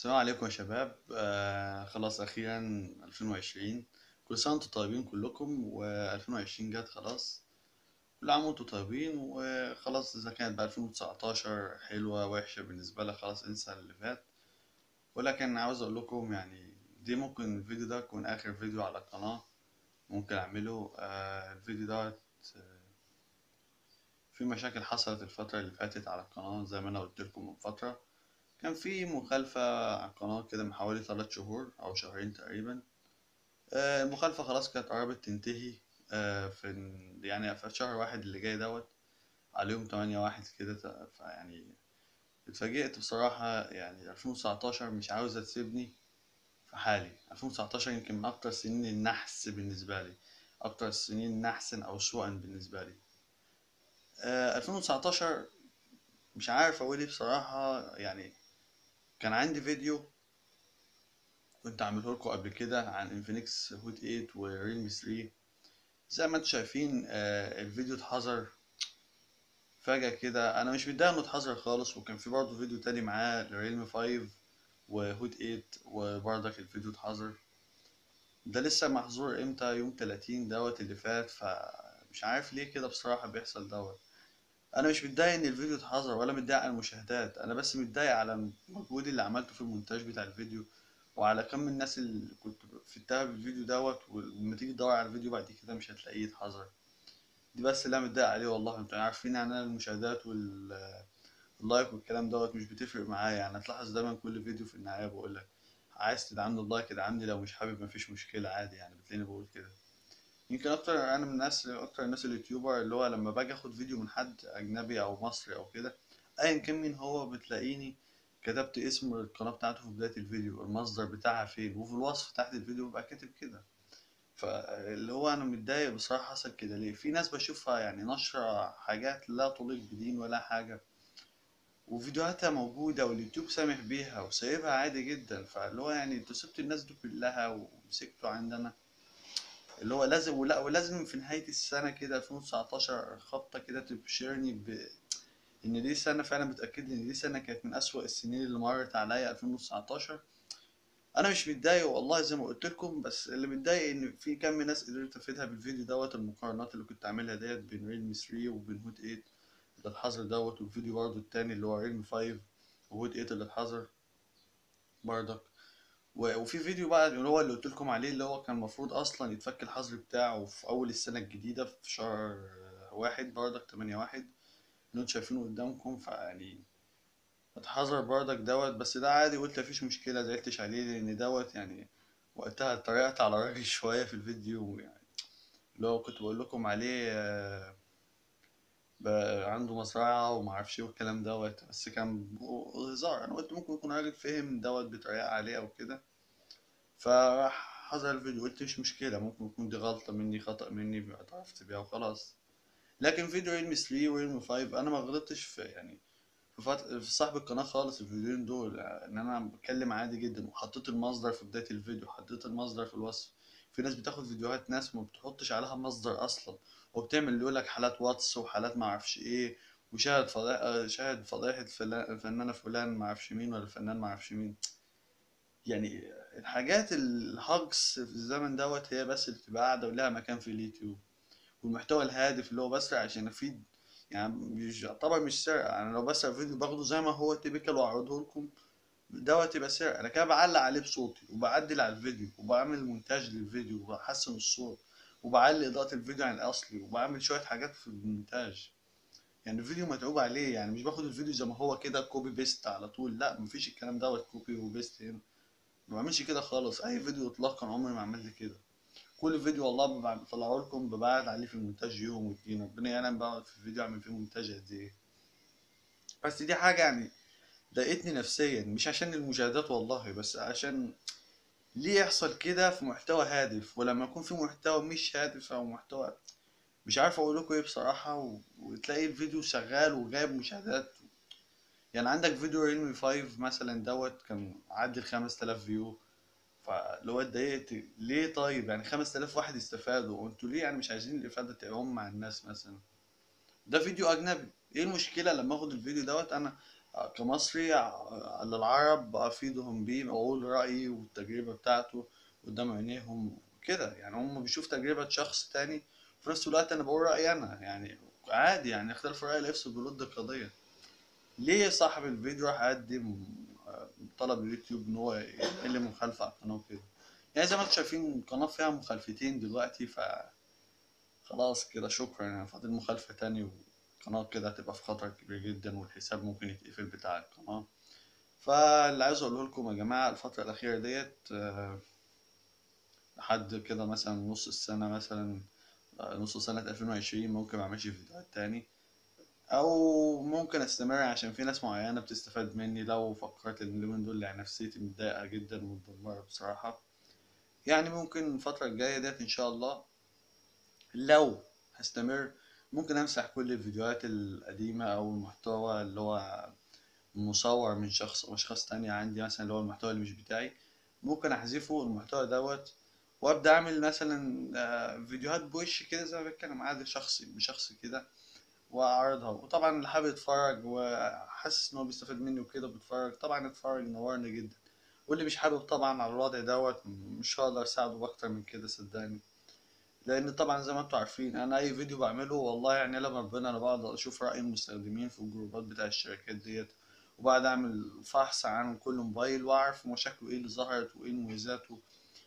السلام عليكم يا شباب آه خلاص أخيرا 2020 كل سنة وانتم طيبين كلكم و2020 جت خلاص كل عام وانتم طيبين وخلاص إذا كانت بقى 2019 حلوة وحشة بالنسبة لك خلاص انسى اللي فات ولكن عاوز أقول لكم يعني دي ممكن الفيديو ده يكون آخر فيديو على القناة ممكن أعمله آه الفيديو ده في مشاكل حصلت الفترة اللي فاتت على القناة زي ما أنا قلت لكم من فترة كان في مخالفة على القناة كده من حوالي ثلاث شهور أو شهرين تقريبا آه، المخالفة خلاص كانت قربت تنتهي آه، في ال- يعني في شهر واحد اللي جاي دوت عليهم تمانية واحد كده ت- فيعني اتفاجئت بصراحة يعني ألفين وتسعتاشر مش عاوزة تسيبني في حالي ألفين وتسعتاشر يمكن من أكتر سنين النحس بالنسبة لي أكتر سنين نحسا أو سوءا بالنسبة لي ألفين وتسعتاشر مش عارف أقول إيه بصراحة يعني كان عندي فيديو كنت عامله لكم قبل كده عن انفينكس هوت 8 وريلمي 3 زي ما انتم شايفين آه، الفيديو اتحظر فجأة كده انا مش متضايق انه اتحظر خالص وكان في برضه فيديو تاني معاه لريلمي 5 وهوت 8 وبرضك الفيديو اتحظر ده لسه محظور امتى يوم 30 دوت اللي فات فمش عارف ليه كده بصراحة بيحصل دوت انا مش متضايق ان الفيديو اتحظر ولا متضايق على المشاهدات انا بس متضايق على المجهود اللي عملته في المونتاج بتاع الفيديو وعلى كم الناس اللي كنت فدتها بالفيديو دوت ولما تيجي تدور على الفيديو بعد كده مش هتلاقيه اتحظر دي بس اللي انا متضايق عليه والله انتوا عارفين يعني انا المشاهدات واللايك والكلام دوت مش بتفرق معايا يعني هتلاحظ دايما كل فيديو في النهاية بقولك عايز تدعمني اللايك ادعمني لو مش حابب مفيش مشكلة عادي يعني بتلاقيني بقول كده يمكن اكتر انا من الناس اكتر الناس اليوتيوبر اللي هو لما باجي اخد فيديو من حد اجنبي او مصري او كده ايا كان مين هو بتلاقيني كتبت اسم القناة بتاعته في بداية الفيديو المصدر بتاعها فين وفي الوصف تحت الفيديو ببقى كاتب كده فاللي هو انا متضايق بصراحة حصل كده ليه في ناس بشوفها يعني نشرة حاجات لا تليق بدين ولا حاجة وفيديوهاتها موجودة واليوتيوب سامح بيها وسايبها عادي جدا فاللي هو يعني انتوا سبتوا الناس دي كلها ومسكتوا عندنا اللي هو لازم ولا ولازم في نهاية السنة كده 2019 خبطة كده تبشرني ب إن دي سنة فعلا بتأكد لي إن دي سنة كانت من أسوأ السنين اللي مرت عليا 2019 أنا مش متضايق والله زي ما قلت لكم بس اللي متضايق إن في كم ناس قدرت أفيدها بالفيديو دوت المقارنات اللي كنت عاملها ديت بين ريلمي 3 وبين هوت 8 اللي اتحظر دوت والفيديو برضه التاني اللي هو ريلمي 5 وهوت 8 اللي اتحظر برضك و- وفي فيديو بقى اللي هو اللي قلت لكم عليه اللي هو كان المفروض اصلا يتفك الحظر بتاعه في اول السنه الجديده في شهر واحد بردك 8 واحد اللي انتوا شايفينه قدامكم فيعني اتحذر بردك دوت بس ده عادي قلت مفيش مشكله زعلتش عليه لان دوت يعني وقتها اتريقت على راجل شويه في الفيديو يعني اللي هو كنت بقول لكم عليه آه، بقى عنده مزرعه ومعرفش ايه والكلام دوت بس كان هزار انا قلت ممكن يكون راجل فهم دوت بيتريق عليه او كده فراح حصل الفيديو قلت مش مشكلة ممكن يكون دي غلطة مني خطأ مني اعترفت بيها وخلاص لكن فيديو ريلمي 3 وريلمي 5 انا ما غلطتش في يعني في, فت... في صاحب القناة خالص الفيديوهين دول ان انا بتكلم عادي جدا وحطيت المصدر في بداية الفيديو حطيت المصدر في الوصف في ناس بتاخد فيديوهات ناس ما بتحطش عليها مصدر اصلا وبتعمل اللي يقولك حالات واتس وحالات ما اعرفش ايه وشاهد فضائح شاهد فضايح فلان- الفنانة فلان ما اعرفش مين ولا الفنان ما اعرفش مين يعني الحاجات الهاجس في الزمن دوت هي بس اللي بتبقى قاعدة ولها مكان في اليوتيوب والمحتوى الهادف اللي هو بس عشان افيد يعني مش يعتبر مش سرقة انا لو بسرق فيديو باخده زي ما هو تيبيكال واعرضه لكم دوت يبقى سرقة انا كده بعلق عليه بصوتي وبعدل على الفيديو وبعمل مونتاج للفيديو وبحسن الصوت وبعلي اضاءة الفيديو عن الاصلي وبعمل شوية حاجات في المونتاج يعني الفيديو متعوب عليه يعني مش باخد الفيديو زي ما هو كده كوبي بيست على طول لا مفيش الكلام دوت كوبي وبيست هنا ما بعملش كده خالص اي فيديو اطلاقا عمري ما عملت كده كل فيديو والله ببع- بطلعه لكم ببعد عليه في المونتاج يوم واتنين ربنا يعلم بقعد في الفيديو اعمل فيه مونتاج قد ايه بس دي حاجه يعني ضايقتني نفسيا مش عشان المشاهدات والله بس عشان ليه يحصل كده في محتوى هادف ولما يكون في محتوى مش هادف او محتوى مش عارف اقول لكم ايه بصراحه و... وتلاقي الفيديو شغال وجايب مشاهدات يعني عندك فيديو ريلمي 5 مثلا دوت كان عدى ال 5000 فيو فاللي هو اتضايقت ليه طيب يعني 5000 واحد استفادوا وانتوا ليه يعني مش عايزين الافاده تعم مع الناس مثلا ده فيديو اجنبي ايه المشكله لما اخد الفيديو دوت انا كمصري ع- للعرب افيدهم بيه واقول رايي والتجربه بتاعته قدام عينيهم كده يعني هم بيشوف تجربه شخص تاني في نفس الوقت انا بقول رايي انا يعني عادي يعني اختلاف الراي لا يفسد بالود قضيه ليه صاحب الفيديو راح قدم آه، طلب اليوتيوب ان هو يحل مخالفه على القناه وكده يعني زي ما انتم شايفين القناه فيها مخالفتين دلوقتي ف خلاص كده شكرا يعني فاضل مخالفة تاني والقناة كده هتبقى في خطر كبير جدا والحساب ممكن يتقفل بتاع القناة فاللي عايز اقوله لكم يا جماعة الفترة الأخيرة ديت آه، لحد كده مثلا نص السنة مثلا آه، نص سنة 2020 ممكن معملش فيديوهات تاني أو ممكن أستمر عشان في ناس معينة بتستفاد مني لو فكرت إن اليومين دول يعني نفسيتي متضايقة جدا ومتدمرة بصراحة يعني ممكن الفترة الجاية ديت إن شاء الله لو هستمر ممكن امسح كل الفيديوهات القديمة او المحتوى اللي هو مصور من شخص او اشخاص تانية عندي مثلا اللي هو المحتوى اللي مش بتاعي ممكن احذفه المحتوى دوت وابدا اعمل مثلا آه، فيديوهات بوش كده زي ما بتكلم عادي شخصي بشخص كده واعرضها وطبعا اللي حابب يتفرج وحاسس ان هو بيستفاد مني وكده بيتفرج طبعا يتفرج نورني جدا واللي مش حابب طبعا على الوضع دوت مش هقدر اساعده باكتر من كده صدقني لان طبعا زي ما انتم عارفين انا اي فيديو بعمله والله يعني لما ربنا انا بقعد اشوف راي المستخدمين في الجروبات بتاع الشركات ديت وبعد اعمل فحص عن كل موبايل واعرف مشاكله ايه اللي ظهرت وايه مميزاته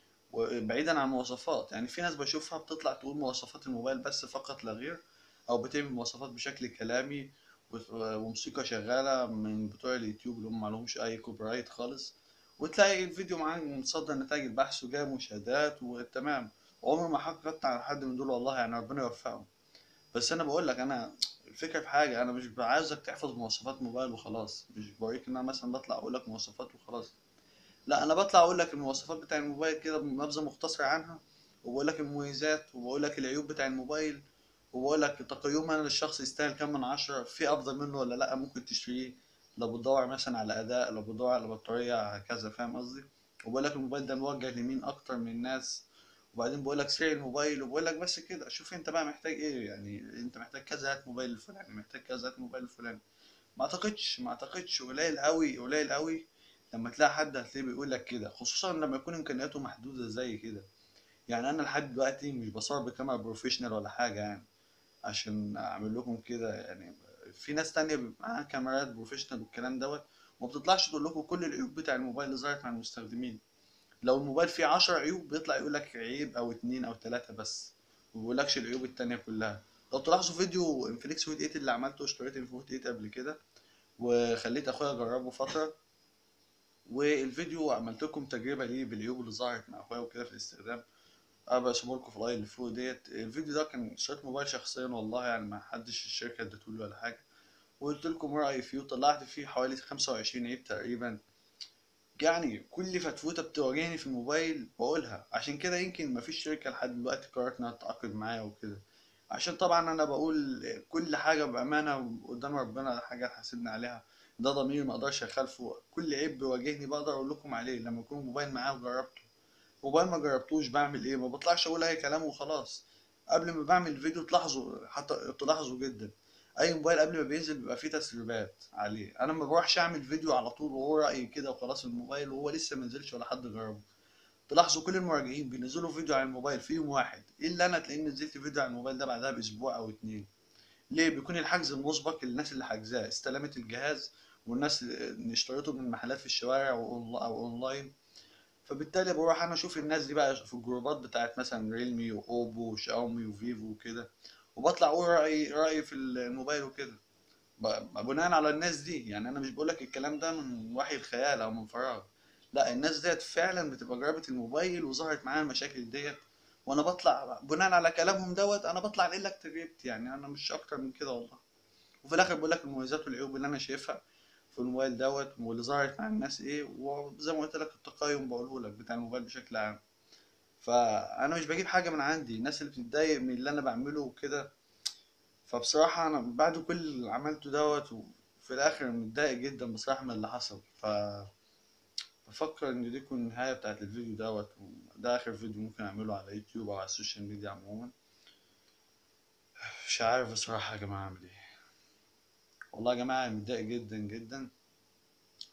وبعيدا عن المواصفات يعني في ناس بشوفها بتطلع تقول مواصفات الموبايل بس فقط لا غير او بتعمل مواصفات بشكل كلامي و- وموسيقى شغاله من بتوع اليوتيوب اللي هم معلهمش اي كوبي رايت خالص وتلاقي الفيديو معاه متصدر نتائج البحث وجايب مشاهدات وتمام عمري ما حققت على حد من دول والله يعني ربنا يوفقهم بس انا بقول لك انا الفكره في حاجه انا مش عايزك تحفظ مواصفات موبايل وخلاص مش بوريك ان انا مثلا بطلع اقول لك مواصفات وخلاص لا انا بطلع اقول لك المواصفات بتاع الموبايل كده بنبذه مختصره عنها وبقول لك المميزات وبقول لك العيوب بتاع الموبايل وبقول لك تقييم انا للشخص يستاهل كام من عشرة في افضل منه ولا لا ممكن تشتريه لو بتدور مثلا على اداء لو بتدور على بطاريه هكذا فاهم قصدي وبقول لك الموبايل ده موجه لمين اكتر من الناس وبعدين بقول لك سعر الموبايل وبقول لك بس كده شوف انت بقى محتاج ايه يعني انت محتاج كذا هات موبايل الفلاني محتاج كذا هات موبايل الفلاني ما اعتقدش ما اعتقدش قليل قوي قليل قوي لما تلاقي حد هتلاقيه بيقول لك كده خصوصا لما يكون امكانياته محدوده زي كده يعني انا لحد دلوقتي مش بصور بكاميرا بروفيشنال ولا حاجه يعني عشان اعمل لكم كده يعني في ناس تانية بيبقى معاها كاميرات بروفيشنال والكلام دوت وما بتطلعش تقول لكم كل العيوب بتاع الموبايل اللي ظهرت مع المستخدمين لو الموبايل فيه عشر عيوب بيطلع يقول لك عيب او اتنين او تلاتة بس ما بيقولكش العيوب التانية كلها لو تلاحظوا فيديو انفينكس ويت 8 اللي عملته اشتريت انفينكس 8 قبل كده وخليت اخويا اجربه فترة والفيديو عملت لكم تجربة ليه بالعيوب اللي ظهرت مع اخويا وكده في الاستخدام ابقى اشوفه لكم في الاي اللي فوق ديت الفيديو ده كان اشتريت موبايل شخصيا والله يعني ما حدش الشركة اديتهولي ولا حاجة وقلت لكم رأيي فيه وطلعت فيه حوالي 25 عيب تقريبا يعني كل فتفوتة بتواجهني في الموبايل بقولها عشان كده يمكن مفيش شركة لحد دلوقتي قررت انها تتعاقد معايا وكده عشان طبعا انا بقول كل حاجة بأمانة قدام ربنا حاجة حاسبني عليها ده ضميري ما اقدرش اخالفه كل عيب بيواجهني بقدر اقول لكم عليه لما يكون موبايل معايا وجربته موبايل ما جربتوش بعمل ايه ما بطلعش اقول اي كلام وخلاص قبل ما بعمل الفيديو تلاحظوا حتى تلاحظوا جدا اي موبايل قبل ما بينزل بيبقى فيه تسريبات عليه انا ما بروحش اعمل فيديو على طول وهو رايي كده وخلاص الموبايل وهو لسه ما نزلش ولا حد جربه تلاحظوا كل المراجعين بينزلوا فيديو على الموبايل فيهم واحد الا انا تلاقيني نزلت فيديو على الموبايل ده بعدها باسبوع او اتنين ليه بيكون الحجز المسبق للناس اللي حاجزاه استلمت الجهاز والناس اللي اشترته من محلات في الشوارع وأونلا- او اونلاين فبالتالي بروح انا اشوف الناس دي بقى في الجروبات بتاعت مثلا ريلمي واوبو وشاومي وفيفو وكده وبطلع اقول رايي رايي في الموبايل وكده ب- بناء على الناس دي يعني انا مش بقولك الكلام ده من وحي الخيال او من فراغ لا الناس ديت فعلا بتبقى جربت الموبايل وظهرت معاها المشاكل ديت وانا بطلع بناء على كلامهم دوت انا بطلع انقل لك تجربتي يعني انا مش اكتر من كده والله وفي الاخر بقول لك المميزات والعيوب اللي انا شايفها في الموبايل دوت واللي ظهرت مع الناس ايه وزي ما قلت لك التقييم بقوله لك بتاع الموبايل بشكل عام فانا مش بجيب حاجه من عندي الناس اللي بتتضايق من اللي انا بعمله وكده فبصراحه انا بعد كل اللي عملته دوت وفي الاخر متضايق جدا بصراحه من اللي حصل ف بفكر ان دي تكون النهايه بتاعت الفيديو دوت ده اخر فيديو ممكن اعمله على يوتيوب او على السوشيال ميديا عموما مش عارف بصراحه يا جماعه اعمل ايه والله يا جماعه أنا متضايق جدا جدا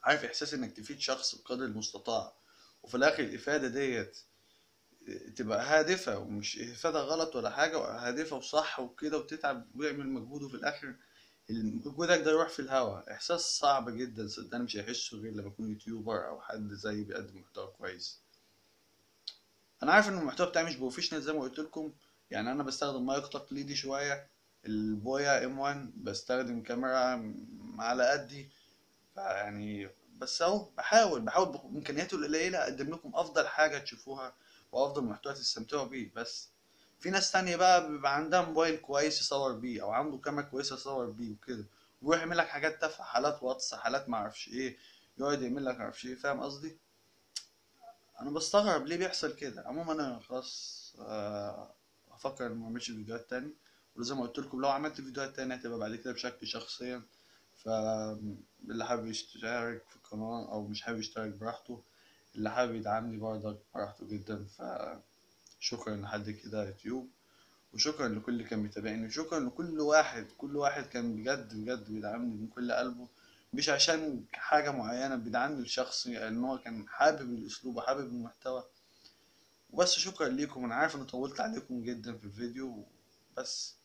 عارف احساس انك تفيد شخص بقدر المستطاع وفي الاخر الافادة ديت تبقى هادفة ومش افادة غلط ولا حاجة هادفة وصح وكده وتتعب ويعمل مجهود وفي الاخر مجهودك ده يروح في الهوا احساس صعب جدا صدقني مش هيحسه غير لما يكون يوتيوبر او حد زي بيقدم محتوى كويس انا عارف ان المحتوى بتاعي مش بروفيشنال زي ما قلت لكم يعني انا بستخدم مايك تقليدي شويه البويا ام 1 بستخدم كاميرا على قدي يعني بس اهو بحاول بحاول بامكانياتي القليله اقدم لكم افضل حاجه تشوفوها وافضل محتوى تستمتعوا بيه بس في ناس تانية بقى بيبقى عندها موبايل كويس يصور بيه او عنده كاميرا كويسه يصور بيه وكده ويروح يعمل لك حاجات تافهه حالات واتس حالات معرفش ايه يقعد يعمل لك معرفش ايه فاهم قصدي انا بستغرب ليه بيحصل كده عموما انا خلاص آه، هفكر ما اعملش فيديوهات تاني وزي ما قلت لكم لو عملت فيديوهات تانية هتبقى بعد كده بشكل شخصيا فاللي حابب يشترك في القناة او مش حابب يشترك براحته اللي حابب يدعمني برضك براحته جدا فشكرا لحد كده يوتيوب وشكرا لكل اللي كان بيتابعني وشكرا لكل واحد كل واحد كان بجد بجد بيدعمني من كل قلبه مش عشان حاجة معينة بيدعمني لشخص ان هو كان حابب الاسلوب وحابب المحتوى وبس شكرا ليكم انا عارف اني طولت عليكم جدا في الفيديو بس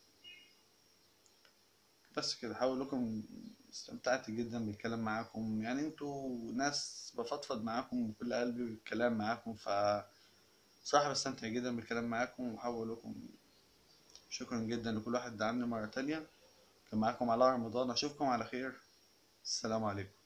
بس كده حاول لكم استمتعت جدا بالكلام معاكم يعني انتوا ناس بفضفض معاكم بكل قلبي بالكلام معاكم ف صراحة بستمتع جدا بالكلام معاكم وحاول لكم شكرا جدا لكل واحد دعمني مرة تانية كان معاكم علاء رمضان اشوفكم على خير السلام عليكم